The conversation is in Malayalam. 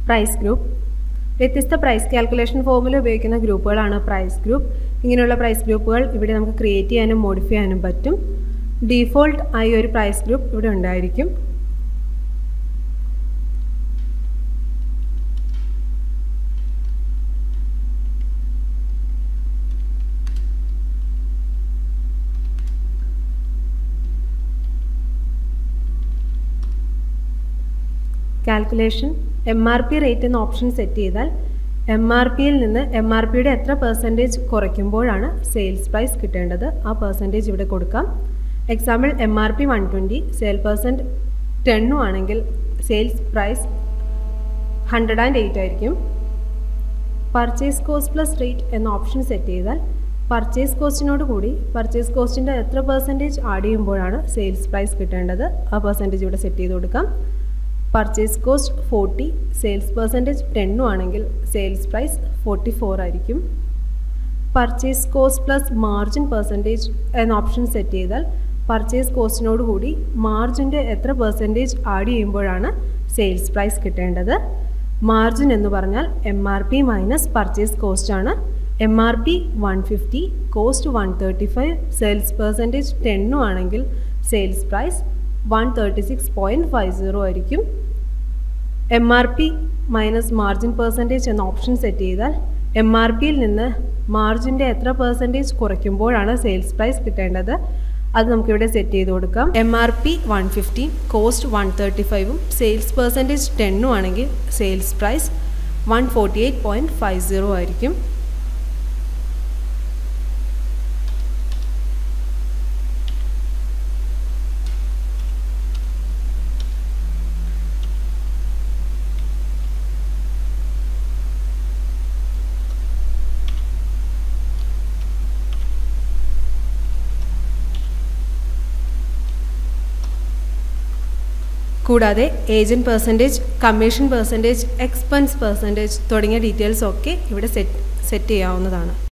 പ്രൈസ് ഗ്രൂപ്പ് വ്യത്യസ്ത പ്രൈസ് കാൽക്കുലേഷൻ ഫോമുല ഉപയോഗിക്കുന്ന ഗ്രൂപ്പുകളാണ് പ്രൈസ് ഗ്രൂപ്പ് ഇങ്ങനെയുള്ള പ്രൈസ് ഗ്രൂപ്പുകൾ ഇവിടെ നമുക്ക് ക്രിയേറ്റ് ചെയ്യാനും മോഡിഫൈ ചെയ്യാനും പറ്റും ഡീഫോൾട്ട് ആയി ഒരു പ്രൈസ് ഗ്രൂപ്പ് ഇവിടെ ഉണ്ടായിരിക്കും calculation M R P rate എന്ന ഓപ്ഷൻ സെറ്റ് ചെയ്താൽ എം ആർ പിയിൽ നിന്ന് എം ആർ പിയുടെ എത്ര പെർസെൻറ്റേജ് കുറയ്ക്കുമ്പോഴാണ് സെയിൽസ് പ്രൈസ് കിട്ടേണ്ടത് ആ പെർസെൻറ്റേജ് ഇവിടെ കൊടുക്കാം example M R P one twenty sale percent ടെണ്ണും ആണെങ്കിൽ sales price hundred and eight ആയിരിക്കും പർച്ചേസ് കോസ്റ്റ് പ്ലസ് റേറ്റ് എന്ന ഓപ്ഷൻ സെറ്റ് ചെയ്താൽ പർച്ചേസ് കോസ്റ്റിനോട് കൂടി പർച്ചേസ് കോസ്റ്റിൻ്റെ എത്ര പെർസെൻറ്റേജ് ആഡ് ചെയ്യുമ്പോഴാണ് സെയിൽസ് പ്രൈസ് കിട്ടേണ്ടത് ആ പെർസെൻറ്റേജ് ഇവിടെ സെറ്റ് ചെയ്ത് കൊടുക്കാം purchase cost forty sales percentage ടെണ്ണും ആണെങ്കിൽ സെയിൽസ് പ്രൈസ് ഫോർട്ടി ഫോർ ആയിരിക്കും purchase cost plus margin percentage എന്ന ഓപ്ഷൻ സെറ്റ് ചെയ്താൽ പർച്ചേസ് കോസ്റ്റിനോട് കൂടി മാർജിൻ്റെ എത്ര പെർസെൻറ്റേജ് ആഡ് ചെയ്യുമ്പോഴാണ് സെയിൽസ് പ്രൈസ് കിട്ടേണ്ടത് മാർജിൻ എന്ന് പറഞ്ഞാൽ M R P minus purchase cost ആണ് M R P one fifty cost one thirty five sales percentage ടെണ്ണും ആണെങ്കിൽ sales price one thirty six point five zero ആയിരിക്കും M R P minus margin percentage എന്ന ഓപ്ഷൻ സെറ്റ് ചെയ്താൽ എം ആർ പിയിൽ നിന്ന് മാർജിൻ്റെ എത്ര പെർസെൻറ്റേജ് കുറയ്ക്കുമ്പോഴാണ് സെയിൽസ് പ്രൈസ് കിട്ടേണ്ടത് അത് നമുക്കിവിടെ സെറ്റ് ചെയ്ത് കൊടുക്കാം M R P one fifty cost one thirty ഫൈവും സെയിൽസ് പെർസെൻറ്റേജ് ടെണ്ണും ആണെങ്കിൽ sales price one forty eight point five zero ആയിരിക്കും കൂടാതെ agent percentage commission percentage expense percentage തുടങ്ങിയ ഡീറ്റെയിൽസ് ഒക്കെ ഇവിടെ സെറ്റ് സെറ്റ് ചെയ്യാവുന്നതാണ്